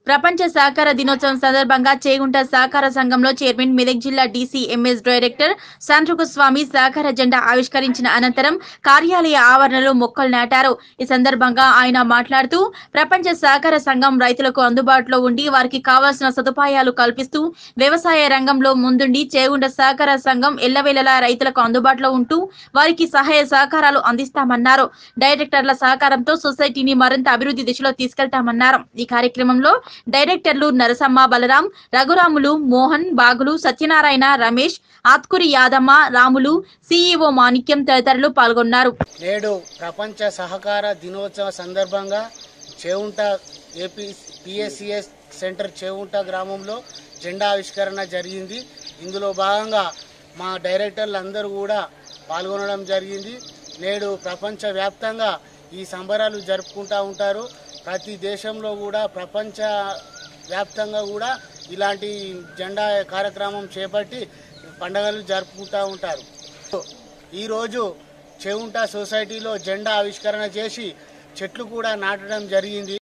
ప్రపంచ సహకార దినోత్సవం సందర్భంగా చేగుంట సహకార సంఘంలో చైర్మన్ మెదక్ జిల్లా డీసీ ఎంఎస్ డైరెక్టర్ శాంతృకు స్వామి సహకార జెండా ఆవిష్కరించిన అనంతరం కార్యాలయ ఆవరణలో మొక్కలు నాటారు ఈ సందర్భంగా ఆయన మాట్లాడుతూ ప్రపంచ సహకార సంఘం రైతులకు అందుబాటులో ఉండి వారికి కావాల్సిన సదుపాయాలు కల్పిస్తూ వ్యవసాయ రంగంలో ముందుండి చేగుంట సహకార సంఘం ఎల్లవేళలా రైతులకు అందుబాటులో ఉంటూ వారికి సహాయ సహకారాలు అందిస్తామన్నారు డైరెక్టర్ల సహకారంతో సొసైటీని మరింత అభివృద్ధి దిశలో తీసుకెళ్తామన్నారు ఈ కార్యక్రమంలో డైరెక్టర్లు నరసమ్మ బలరాం రఘురాములు మోహన్ బాగులు సత్యనారాయణ రమేష్ ఆత్కురి యాదమ్మ రాములు సీఈఓ మాణిక్యం తదితరులు పాల్గొన్నారు నేడు ప్రపంచ సహకార దినోత్సవ సందర్భంగా Chevunta AP PSCS centre Chevunta గ్రామంలో జెండా ఆవిష్కరణ జరిగింది ఇందులో భాగంగా మా డైరెక్టర్లు అందరూ కూడా పాల్గొనడం జరిగింది నేడు ప్రపంచ వ్యాప్తంగా ఈ సంబరాలు జరుపుకుంటూ ఉంటారు ప్రతి దేశంలో కూడా ప్రపంచ వ్యాప్తంగా కూడా ఇలాంటి జెండా కార్యక్రమం చేపట్టి పండుగలు జరుపుకుంటూ ఉంటారు ఈరోజు చెవుంట సొసైటీలో జెండా ఆవిష్కరణ చేసి చెట్లు కూడా నాటడం జరిగింది